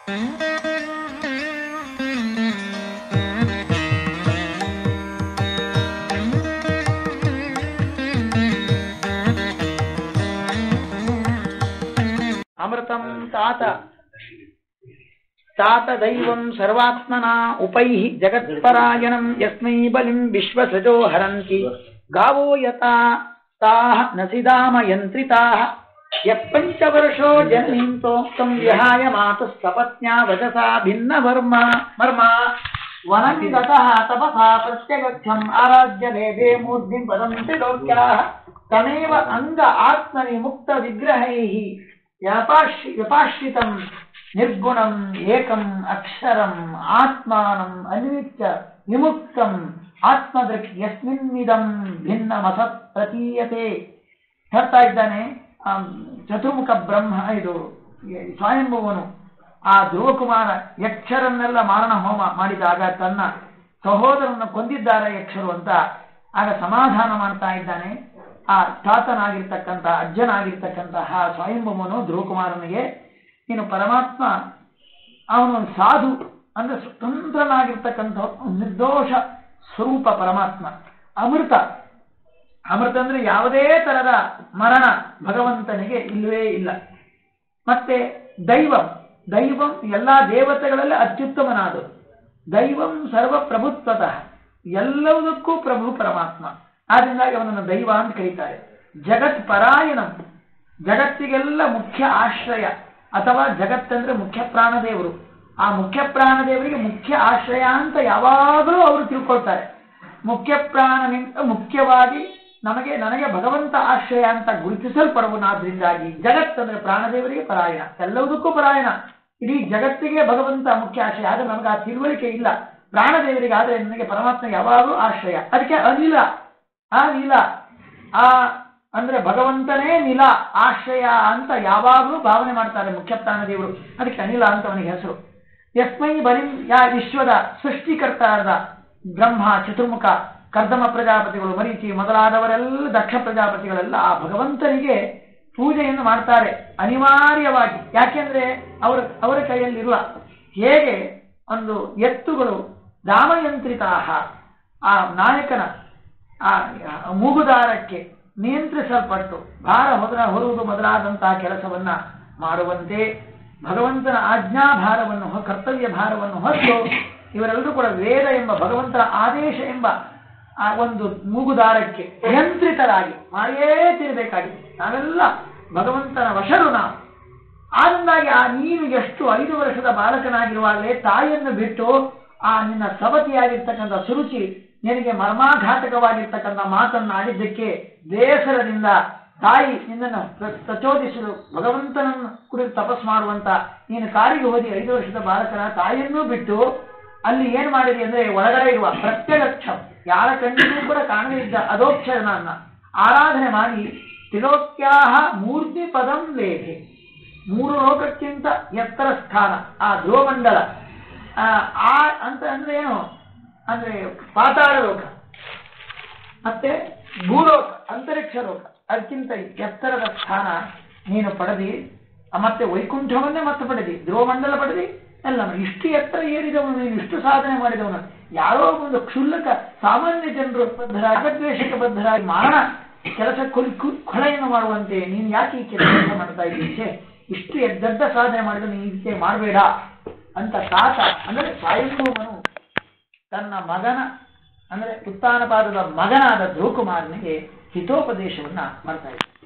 అమృతం తాత తాత దైవం సర్వాత్మనా ఉపైః జగత్పరాయణం యస్మై బలిం విశ్వసజో హరంతి గావో యతా తాః నసిదామ యంత్రితాః యత్పంచవర్షో జననీం ప్రోక్తం విహాయ మాతः సపత్న్యా వచసా భిన్న వర్మ మర్మ వనమిగతः తపసా ప్రత్యగచ్చం ఆరాధ్య దేవే మూర్ధిం వదంతి లోక్యాः తమేవ అంగ ఆత్మని ముక్త విగ్రహైః వ్యపాశ్రి వ్యపాశ్రితం నిర్గుణం ఏకం అక్షరం ఆత్మానం అనిత్య విముక్తం ಆತ್ಮದೃಕ್ ಯಸ್ಮಿನ್ನಿದಂ ಭಿನ್ನಮಸತ್ ಪ್ರತೀಯತೆ ಹೇಳ್ತಾ ಇದ್ದಾನೆ ಆ, ಚತುರ್ಮುಖ ಬ್ರಹ್ಮ ಇದು ಈ ಸ್ವಯಂಭುವನು ಆ ಧ್ರುವಕುಮಾರ ಯಕ್ಷರನ್ನೆಲ್ಲ ಮಾರಣ ಹೋಮ ಮಾಡಿದಾಗ ತನ್ನ ಸಹೋದರನ್ನು ಕೊಂದಿದ್ದಾರೆ ಯಕ್ಷರು ಅಂತ ಆಗ ಸಮಾಧಾನ ಮಾಡ್ತಾ ಇದ್ದಾನೆ ಆ ತಾತನಾಗಿರ್ತಕ್ಕಂಥ ಅಜ್ಜನಾಗಿರ್ತಕ್ಕಂತಹ ಸ್ವಯಂಭುವನು ಧ್ರುವಕುಮಾರನಿಗೆ ನೀನು ಪರಮಾತ್ಮ ಅವನು ಒಂದು ಸಾಧು ಅಂದ್ರೆ ಸ್ವತಂತ್ರನಾಗಿರ್ತಕ್ಕಂಥ ನಿರ್ದೋಷ ಸ್ವರೂಪ ಪರಮಾತ್ಮ ಅಮೃತ ಅಮೃತ ಅಂದ್ರೆ ಯಾವುದೇ ತರದ ಮರಣ ಭಗವಂತನಿಗೆ ಇಲ್ಲವೇ ಇಲ್ಲ ಮತ್ತೆ ದೈವಂ ದೈವಂ ಎಲ್ಲಾ ದೇವತೆಗಳಲ್ಲಿ ಅತ್ಯುತ್ತಮನಾದವು ದೈವಂ ಸರ್ವ ಪ್ರಭುತ್ವತಃ ಎಲ್ಲವುದಕ್ಕೂ ಪ್ರಭು ಪರಮಾತ್ಮ ಆದ್ರಿಂದಾಗಿ ಅವನನ್ನು ದೈವ ಅಂತ ಕರೀತಾರೆ ಜಗತ್ ಪರಾಯಣಂ ಜಗತ್ತಿಗೆಲ್ಲ ಮುಖ್ಯ ಆಶ್ರಯ ಅಥವಾ ಜಗತ್ತಂದ್ರೆ ಮುಖ್ಯ ಪ್ರಾಣದೇವರು ಆ ಮುಖ್ಯ ಪ್ರಾಣದೇವರಿಗೆ ಮುಖ್ಯ ಆಶ್ರಯ ಅಂತ ಯಾವಾಗಲೂ ಅವರು ತಿಳ್ಕೊಳ್ತಾರೆ ಮುಖ್ಯ ಪ್ರಾಣನಿಂದ ಮುಖ್ಯವಾಗಿ ನಮಗೆ ನನಗೆ ಭಗವಂತ ಆಶ್ರಯ ಅಂತ ಗುರುತಿಸಲ್ಪಡುವನಾದ್ರಿಂದಾಗಿ ಜಗತ್ತಂದ್ರೆ ಪ್ರಾಣದೇವರಿಗೆ ಪರಾಯಣ ಎಲ್ಲವುದಕ್ಕೂ ಪರಾಯಣ ಇಡೀ ಜಗತ್ತಿಗೆ ಭಗವಂತ ಮುಖ್ಯ ಆಶ್ರಯ ಆದ್ರೆ ನಮಗೆ ಆ ತಿಳುವಳಿಕೆ ಇಲ್ಲ ಪ್ರಾಣದೇವರಿಗೆ ಆದ್ರೆ ನನಗೆ ಪರಮಾತ್ಮ ಯಾವಾಗಲೂ ಆಶ್ರಯ ಅದಕ್ಕೆ ಅನಿಲ ಆ ನೀಲ ಆ ಅಂದ್ರೆ ಭಗವಂತನೇ ನಿಲ ಆಶ್ರಯ ಅಂತ ಯಾವಾಗಲೂ ಭಾವನೆ ಮಾಡ್ತಾರೆ ಮುಖ್ಯ ಪ್ರಾಣದೇವರು ಅದಕ್ಕೆ ಅನಿಲ ಅಂತ ಅವನಿಗೆ ಹೆಸರು ಯಸ್ಮೈ ಬಲಿಂ ಯಾ ವಿಶ್ವದ ಸೃಷ್ಟಿಕರ್ತಾರದ ಬ್ರಹ್ಮ ಚತುರ್ಮುಖ ಕರ್ದಮ ಪ್ರಜಾಪತಿಗಳು ಮರೀಚಿ ಮೊದಲಾದವರೆಲ್ಲ ದಕ್ಷ ಪ್ರಜಾಪತಿಗಳೆಲ್ಲ ಆ ಭಗವಂತನಿಗೆ ಪೂಜೆಯನ್ನು ಮಾಡ್ತಾರೆ ಅನಿವಾರ್ಯವಾಗಿ ಯಾಕೆಂದ್ರೆ ಅವರ ಅವರ ಕೈಯಲ್ಲಿರುವ ಹೇಗೆ ಒಂದು ಎತ್ತುಗಳು ದಾಮಯಂತ್ರಿತಾಹ ಆ ನಾಯಕನ ಆ ಮೂಗುದಾರಕ್ಕೆ ನಿಯಂತ್ರಿಸಲ್ಪಟ್ಟು ಭಾರ ಹೊರ ಹೊರುವುದು ಮೊದಲಾದಂತಹ ಕೆಲಸವನ್ನ ಮಾಡುವಂತೆ ಭಗವಂತನ ಆಜ್ಞಾಭಾರವನ್ನು ಹೊ- ಕರ್ತವ್ಯ ಭಾರವನ್ನು ಹೊತ್ತು ಇವರೆಲ್ಲರೂ ಕೂಡ ವೇದ ಎಂಬ ಭಗವಂತನ ಆದೇಶ ಎಂಬ ಆ ಒಂದು ಮೂಗುದಾರಕ್ಕೆ ನಿಯಂತ್ರಿತರಾಗಿ ಮಾಡಿಯೇ ತಿರಬೇಕಾಗಿದೆ ನಾವೆಲ್ಲ ಭಗವಂತನ ವಶರು ನಾವು ಆದ್ರಿಂದಾಗಿ ಆ ನೀನು ಎಷ್ಟು ಐದು ವರ್ಷದ ಬಾಲಕನಾಗಿರುವಾಗಲೇ ತಾಯಿಯನ್ನು ಬಿಟ್ಟು ಆ ನಿನ್ನ ಸವತಿಯಾಗಿರ್ತಕ್ಕಂಥ ಸುರುಚಿ ನಿನಗೆ ಮರ್ಮಾಘಾತಕವಾಗಿರ್ತಕ್ಕಂಥ ಮಾತನ್ನು ಆಡಿದ್ದಕ್ಕೆ ಬೇಸರದಿಂದ ತಾಯಿ ನಿನ್ನನ್ನು ಪ್ರ- ಪ್ರಚೋದಿಸಲು ಭಗವಂತನನ್ನು ಕುರಿತು ತಪಸ್ ಮಾಡುವಂತ ನೀನು ಕಾರಿಗೆ ಹೋದಿ ಐದು ವರ್ಷದ ಬಾಲಕನ ತಾಯಿಯನ್ನೂ ಬಿಟ್ಟು ಅಲ್ಲಿ ಏನ್ ಮಾಡಿರಿ ಅಂದ್ರೆ ಒಳಗಡೆ ಇರುವ ಪ್ರತ್ಯಕ್ಷ ಯಾರ ಕಣ್ಣಿಗೂ ಕೂಡ ಕಾಣದೇ ಇದ್ದ ಅದೋಕ್ಷರನನ್ನ ಆರಾಧನೆ ಮಾಡಿ ತ್ರಿಲೋಕ್ಯಾಹ ಮೂರ್ತಿ ಪದಂ ಲೇಖೆ ಮೂರು ಲೋಕಕ್ಕಿಂತ ಎತ್ತರ ಸ್ಥಾನ ಆ ಧ್ರುವಮಂಡಲ ಆ ಆ ಅಂತ ಅಂದ್ರೆ ಏನು ಅಂದ್ರೆ ಪಾತಾಳ ಲೋಕ ಮತ್ತೆ ಭೂಲೋಕ ಅಂತರಿಕ್ಷ ಲೋಕ ಅದಕ್ಕಿಂತ ಎತ್ತರದ ಸ್ಥಾನ ನೀನು ಪಡೆದಿ ಆ ಮತ್ತೆ ವೈಕುಂಠವನ್ನೇ ಮತ್ತೆ ಪಡೆದಿ ಧ್ರುವಮಂಡಲ ಪಡೆದಿ ಎಲ್ಲ ಇಷ್ಟು ಎತ್ತರ ಏರಿದವನು ನೀನು ಇಷ್ಟು ಸಾಧನೆ ಮಾಡಿದವನು ಯಾರೋ ಒಂದು ಕ್ಷುಲ್ಲಕ ಸಾಮಾನ್ಯ ಜನರು ಬದ್ಧರಾಗಿ ಅಪದ್ವೇಷಕ್ಕೆ ಬದ್ಧರಾಗಿ ಮಾರಣ ಕೆಲಸ ಕೊಲ್ ಕು- ಕೊಳೆಯನ್ನು ಮಾಡುವಂತೆ ನೀನು ಯಾಕೆ ಈ ಕೆಲಸ ಮಾಡ್ತಾ ಇದ್ದೀಚೆ ಇಷ್ಟು ಎ- ದೊಡ್ಡ ಸಾಧನೆ ಮಾಡಿದ ನೀನು ಇದಕ್ಕೆ ಮಾಡಬೇಡ ಅಂತ ತಾತ ಅಂದ್ರೆ ಸ್ವಯಂಭೂಮನು ತನ್ನ ಮಗನ ಅಂದ್ರೆ ಉತ್ತಾನಪಾದದ ಮಗನಾದ ಧ್ರುವಕುಮಾರನಿಗೆ ಹಿತೋಪದೇಶವನ್ನ ಮಾಡ್ತಾ ಇದ್ದ